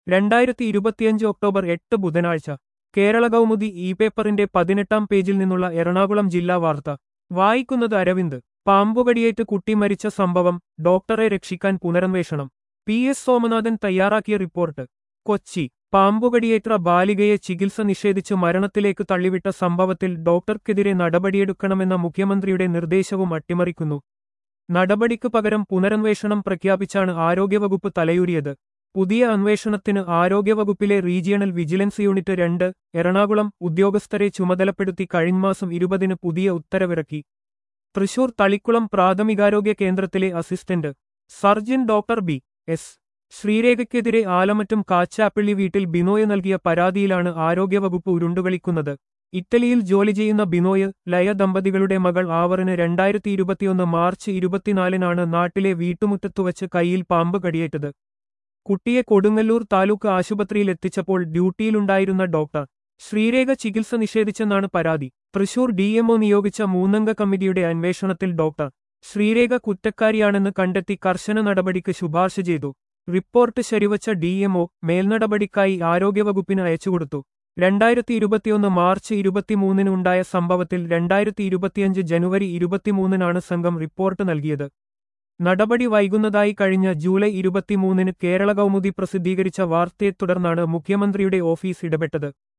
രണ്ടായിരത്തി ഇരുപത്തിയഞ്ച് ഒക്ടോബർ എട്ട് ബുധനാഴ്ച കേരള കൗമുദി ഇ പേപ്പറിന്റെ പതിനെട്ടാം പേജിൽ നിന്നുള്ള എറണാകുളം ജില്ലാ വാർത്ത വായിക്കുന്നത് അരവിന്ദ് പാമ്പുകടിയേറ്റ് കുട്ടി മരിച്ച സംഭവം ഡോക്ടറെ രക്ഷിക്കാൻ പുനരന്വേഷണം പി എസ് സോമനാഥൻ തയ്യാറാക്കിയ റിപ്പോർട്ട് കൊച്ചി പാമ്പുകടിയേറ്റ ബാലികയെ ചികിത്സ നിഷേധിച്ച് മരണത്തിലേക്ക് തള്ളിവിട്ട സംഭവത്തിൽ ഡോക്ടർക്കെതിരെ നടപടിയെടുക്കണമെന്ന മുഖ്യമന്ത്രിയുടെ നിർദ്ദേശവും അട്ടിമറിക്കുന്നു നടപടിക്ക് പകരം പുനരന്വേഷണം പ്രഖ്യാപിച്ചാണ് ആരോഗ്യവകുപ്പ് തലയൂരിയത് പുതിയ അന്വേഷണത്തിന് ആരോഗ്യവകുപ്പിലെ റീജിയണൽ വിജിലൻസ് യൂണിറ്റ് രണ്ട് എറണാകുളം ഉദ്യോഗസ്ഥരെ ചുമതലപ്പെടുത്തി കഴിഞ്ഞമാസം ഇരുപതിന് പുതിയ ഉത്തരവിറക്കി തൃശൂർ തളിക്കുളം പ്രാഥമികാരോഗ്യ കേന്ദ്രത്തിലെ assistant surgeon doctor B S ശ്രീരേഖയ്ക്കെതിരെ ആലമറ്റും കാച്ചാപ്പള്ളി വീട്ടിൽ ബിനോയ് നൽകിയ പരാതിയിലാണ് ആരോഗ്യവകുപ്പ് ഉരുണ്ടുകളിക്കുന്നത് ഇറ്റലിയിൽ ജോലി ചെയ്യുന്ന ബിനോയ് ലയ ദമ്പതികളുടെ മകൾ ആവറിന് രണ്ടായിരത്തി ഇരുപത്തിയൊന്ന് മാർച്ച് ഇരുപത്തിനാലിനാണ് നാട്ടിലെ വീട്ടുമുറ്റത്തുവച്ച് കൈയിൽ പാമ്പ് കടിയേറ്റത് കുട്ടിയെ കൊടുങ്ങല്ലൂർ താലൂക്ക് ആശുപത്രിയിൽ എത്തിച്ചപ്പോൾ ഡ്യൂട്ടിയിലുണ്ടായിരുന്ന ഡോക്ടർ ശ്രീരേഖ ചികിത്സ നിഷേധിച്ചെന്നാണ് പരാതി തൃശൂർ ഡിഎംഒ നിയോഗിച്ച മൂന്നംഗ കമ്മിറ്റിയുടെ അന്വേഷണത്തിൽ ഡോക്ടർ ശ്രീരേഖ കുറ്റക്കാരിയാണെന്ന് കണ്ടെത്തി കർശന നടപടിക്ക് ശുപാർശ ചെയ്തു റിപ്പോർട്ട് ശരിവച്ച ഡിഎംഒ മേൽനടപടിക്കായി ആരോഗ്യവകുപ്പിന് അയച്ചുകൊടുത്തു രണ്ടായിരത്തി ഇരുപത്തിയൊന്ന് മാർച്ച് ഇരുപത്തിമൂന്നിനുണ്ടായ സംഭവത്തിൽ രണ്ടായിരത്തി ഇരുപത്തിയഞ്ച് ജനുവരി ഇരുപത്തിമൂന്നിനാണ് സംഘം റിപ്പോർട്ട് നൽകിയത് നടപടി വൈകുന്നതായി കഴിഞ്ഞ ജൂലൈ ഇരുപത്തിമൂന്നിന് കേരള കൗമുദി പ്രസിദ്ധീകരിച്ച വാർത്തയെ തുടർന്നാണ് മുഖ്യമന്ത്രിയുടെ ഓഫീസ് ഇടപെട്ടത്